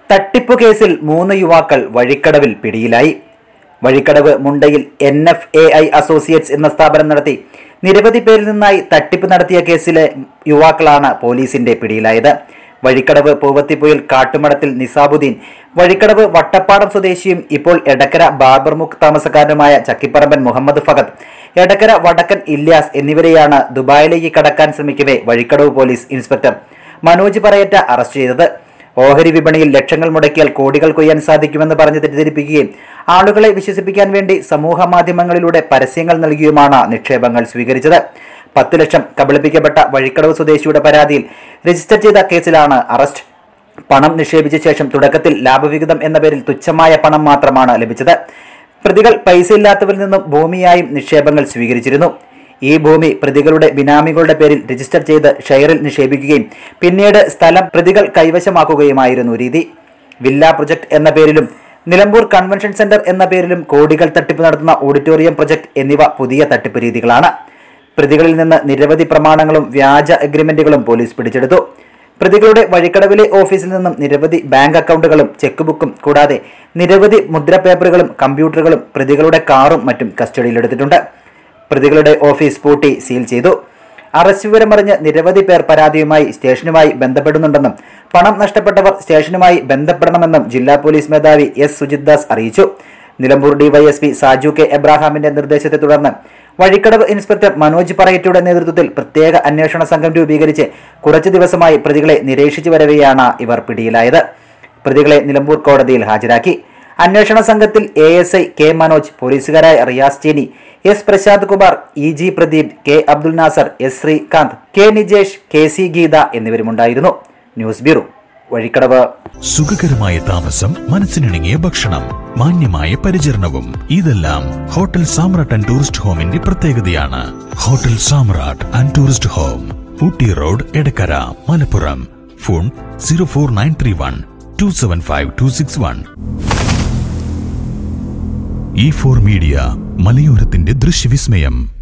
തട്ടിപ്പു കേസിൽ മൂന്ന് യുവാക്കൾ വഴിക്കടവിൽ പിടിയിലായി വഴിക്കടവ് മുണ്ടയിൽ N F A I associates എന്ന സ്ഥാപനം നടത്തി നിരവധി പേരിൽ നിന്നായി തട്ടിപ്പ് നടത്തിയ കേസിലെ യുവാക്കളാണ് പോലീസിന്റെ പിടിയിലായത് വഴിക്കടവ് പൂവത്തിപ്പൊയിൽ കാട്ടുമടത്തിൽ നിസാബുദ്ദീൻ വഴിക്കടവ് വട്ടപ്പാടം സ്വദേശിയും ഇപ്പോൾ എടക്കര ബാർബർമുക്ക് താമസക്കാരനുമായ ചക്കിപ്പറമ്പൻ മുഹമ്മദ് ഫഹദ് എടക്കര വടക്കൻ ഇല്യാസ് എന്നിവരെയാണ് ദുബായിലേക്ക് കടക്കാൻ ശ്രമിക്കവേ Vazhikkadavu police inspector Manoj Parayatta arrest ചെയ്തത് ഓഹരി വിപണിയിൽ ലക്ഷങ്ങൾ മുടക്കിയാൽ കോടികൾ കൊയ്യാൻ സാധിക്കുമെന്ന് പറഞ്ഞ് തെറ്റിദ്ധരിപ്പിക്കുകയും ആളുകളെ വിശ്വസിപ്പിക്കാൻ വേണ്ടി സമൂഹ മാധ്യമങ്ങളിലൂടെ പരസ്യങ്ങൾ നൽകിയുമാണ് നിക്ഷേപങ്ങൾ സ്വീകരിച്ചത് പത്ത് ലക്ഷം കബളിപ്പിക്കപ്പെട്ട വഴിക്കടവ് സ്വദേശിയുടെ പരാതിയിൽ രജിസ്റ്റർ ചെയ്ത കേസിലാണ് അറസ്റ്റ് പണം നിക്ഷേപിച്ച ശേഷം തുടക്കത്തിൽ ലാഭവിഹിതം എന്ന പേരിൽ തുച്ഛമായ പണം മാത്രമാണ് ലഭിച്ചത് പ്രതികൾ പൈസയില്ലാത്തവരിൽ നിന്നും ഭൂമിയായും നിക്ഷേപങ്ങൾ സ്വീകരിച്ചിരുന്നു ഈ ഭൂമി പ്രതികളുടെ ബിനാമികളുടെ പേരിൽ രജിസ്റ്റർ ചെയ്ത് ഷെയറിൽ നിക്ഷേപിക്കുകയും പിന്നീട് സ്ഥലം പ്രതികൾ കൈവശമാക്കുകയുമായിരുന്നു രീതി വില്ല പ്രൊജക്ട് എന്ന പേരിലും നിലമ്പൂർ കൺവെൻഷൻ സെന്റർ എന്ന പേരിലും കോടികൾ തട്ടിപ്പ് നടത്തുന്ന ഓഡിറ്റോറിയം പ്രൊജക്ട് എന്നിവ പുതിയ തട്ടിപ്പ് രീതികളാണ് പ്രതികളിൽ നിന്ന് നിരവധി പ്രമാണങ്ങളും വ്യാജ അഗ്രിമെന്റുകളും പോലീസ് പിടിച്ചെടുത്തു പ്രതികളുടെ വഴിക്കടവിലെ ഓഫീസിൽ നിന്നും നിരവധി ബാങ്ക് അക്കൗണ്ടുകളും ചെക്ക് ബുക്കും കൂടാതെ നിരവധി മുദ്രപേപ്പറുകളും കമ്പ്യൂട്ടറുകളും പ്രതികളുടെ കാറും മറ്റും കസ്റ്റഡിയിലെടുത്തിട്ടുണ്ട് പ്രതികളുടെ ഓഫീസ് പൂട്ടി സീൽ ചെയ്തു അറസ്റ്റ് വിവരമറിഞ്ഞ് നിരവധി പേർ പരാതിയുമായി സ്റ്റേഷനുമായി ബന്ധപ്പെടുന്നുണ്ടെന്നും പണം നഷ്ടപ്പെട്ടവർ സ്റ്റേഷനുമായി ബന്ധപ്പെടണമെന്നും ജില്ലാ പോലീസ് മേധാവി എസ് സുജിത് ദാസ് അറിയിച്ചു നിലമ്പൂർ ഡിവൈഎസ്പി സാജു കെ എബ്രാഹാമിന്റെ നിർദ്ദേശത്തെ തുടർന്ന് വഴിക്കടവ് ഇൻസ്പെക്ടർ മനോജ് പറയറ്റയുടെ നേതൃത്വത്തിൽ പ്രത്യേക അന്വേഷണ സംഘം രൂപീകരിച്ച് കുറച്ചു ദിവസമായി പ്രതികളെ നിരീക്ഷിച്ചു വരവെയാണ് ഇവർ പിടിയിലായത് പ്രതികളെ നിലമ്പൂർ കോടതിയിൽ ഹാജരാക്കി അന്വേഷണ സംഘത്തിൽ A S I K Manoj പോലീസുകാരായ Riyas Cheeni S Prashanth Kumar E G Pradeep K Abdul Nasar S Srikanth K Nijesh K C Geetha എന്നിവരുമുണ്ടായിരുന്നു ന്യൂസ് ബ്യൂറോ വഴിക്കടവ് സുഖകരമായ താമസം മനസ്സിനിണങ്ങിയ ഭക്ഷണം മാന്യമായ പരിചരണവും ഇതെല്ലാം ഹോട്ടൽ സാമ്രാട്ട് ആൻഡ് ടൂറിസ്റ്റ് ഹോമിന്റെ പ്രത്യേകതയാണ് hotel Samrat and tourist home Ooty road Edakkara Malappuram phone zero four nine three one two seven five two six one E four media മലയോരത്തിന്റെ ദൃശ്യവിസ്മയം